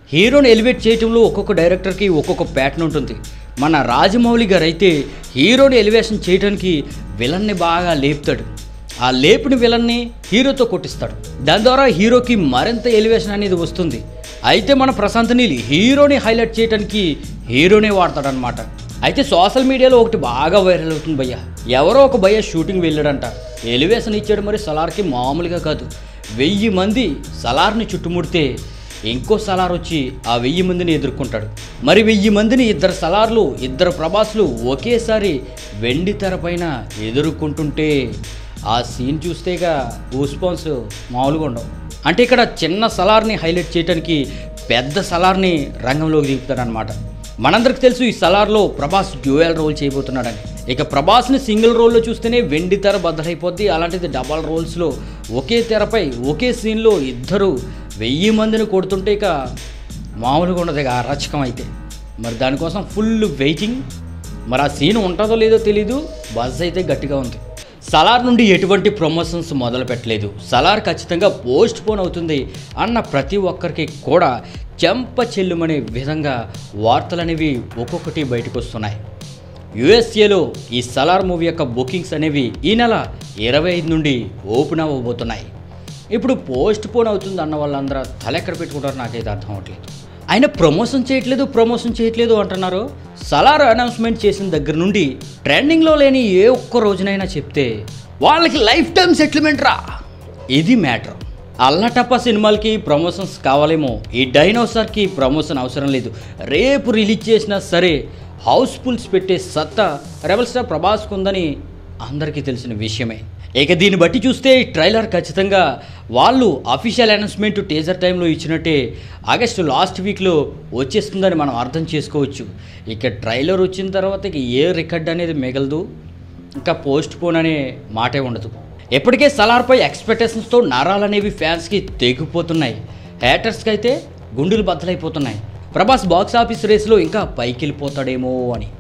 హీరోని ఎలివేట్ చేయటంలో ఒక్కొక్క డైరెక్టర్కి ఒక్కొక్క ప్యాటర్న్ ఉంటుంది మన రాజమౌళి గారు అయితే హీరోని ఎలివేషన్ చేయడానికి విలన్ని బాగా లేపుతాడు ఆ లేపిన విలన్ని హీరోతో కొట్టిస్తాడు దాని ద్వారా హీరోకి మరింత ఎలివేషన్ అనేది వస్తుంది అయితే మన ప్రశాంత్ నీల్ హీరోని హైలైట్ చేయడానికి హీరోనే వాడతాడనమాట అయితే సోషల్ మీడియాలో ఒకటి బాగా వైరల్ అవుతుంది భయ్య ఎవరో ఒక భయ్య షూటింగ్ వెళ్ళాడంట ఎలివేషన్ ఇచ్చాడు మరి సలార్కి మామూలుగా కాదు వెయ్యి మంది సలార్ని చుట్టుముడితే ఇంకో సలార్ వచ్చి ఆ వెయ్యి మందిని ఎదుర్కొంటాడు మరి వెయ్యి మందిని ఇద్దరు సలార్లు ఇద్దరు ప్రభాస్లు ఒకేసారి వెండి తెర పైన ఎదుర్కొంటుంటే ఆ సీన్ చూస్తేగా ఊస్పాన్స్ మామూలుగా ఉండవు అంటే ఇక్కడ చిన్న సలార్ని హైలైట్ చేయడానికి పెద్ద సలార్ని రంగంలోకి దిగుతాడనమాట మనందరికి తెలుసు ఈ సలార్లో ప్రభాస్ డ్యూయల్ రోల్ చేయబోతున్నాడని ఇక ప్రభాస్ని సింగిల్ రోల్లో చూస్తేనే వెండి తెర బద్దలైపోద్ది అలాంటిది డబల్ రోల్స్లో ఒకే తెరపై ఒకే సీన్లో ఇద్దరు వెయ్యి మందిని కొడుతుంటే ఇక మామూలుగా ఉండదు ఇక అరచకం అయితే మరి దానికోసం ఫుల్ వెయిటింగ్ మరి ఆ సీన్ ఉంటుందో లేదో తెలీదు బజ్ అయితే గట్టిగా ఉంది సలార్ నుండి ఎటువంటి ప్రమోషన్స్ మొదలు పెట్టలేదు సలార్ ఖచ్చితంగా పోస్ట్ పోన్ అవుతుంది అన్న ప్రతి ఒక్కరికి కూడా చెంప చెల్లుమనే విధంగా వార్తలు అనేవి ఒక్కొక్కటి బయటకు వస్తున్నాయి యుఎస్ఏలో ఈ సలార్ మూవీ యొక్క బుకింగ్స్ అనేవి ఈ నెల ఇరవై ఐదు నుండి ఓపెన్ అవ్వబోతున్నాయి ఇప్పుడు పోస్ట్ పోన్ అవుతుంది అన్న వాళ్ళందరూ తలెక్కడ పెట్టుకుంటారో నాకైతే అర్థం అవ్వట్లేదు ఆయన ప్రమోషన్ చేయట్లేదు ప్రమోషన్ చేయట్లేదు అంటున్నారు సలార్ అనౌన్స్మెంట్ చేసిన దగ్గర నుండి ట్రెండింగ్లో లేని ఏ ఒక్క రోజునైనా చెప్తే వాళ్ళకి లైఫ్ టైం సెటిల్మెంట్ రా ఇది మ్యాటర్ అల్లటప్ప సినిమాలకి ప్రమోషన్స్ కావాలేమో ఈ డైనోసార్కి ప్రమోషన్ అవసరం లేదు రేపు రిలీజ్ చేసినా సరే హౌస్ఫుల్స్ పెట్టే సత్తా రెబల్ స్టార్ ప్రభాస్కు ఉందని అందరికీ తెలిసిన విషయమే ఇక దీన్ని బట్టి చూస్తే ఈ ట్రైలర్ ఖచ్చితంగా వాళ్ళు అఫీషియల్ అనౌన్స్మెంట్ టేజర్ టైంలో ఇచ్చినట్టే ఆగస్టు లాస్ట్ వీక్లో వచ్చేస్తుందని మనం అర్థం చేసుకోవచ్చు ఇక ట్రైలర్ వచ్చిన తర్వాత ఇక ఏ రికార్డ్ అనేది మిగలదు ఇంకా పోస్ట్ పోన్ అనే మాటే ఉండదు ఇప్పటికే సలార్పై ఎక్స్పెక్టేషన్స్తో నరాలనేవి ఫ్యాన్స్కి తెగిపోతున్నాయి హ్యాటర్స్కి అయితే గుండెలు బద్దలైపోతున్నాయి ప్రభాస్ బాక్స్ ఆఫీస్ రేస్లో ఇంకా పైకి వెళ్ళిపోతాడేమో అని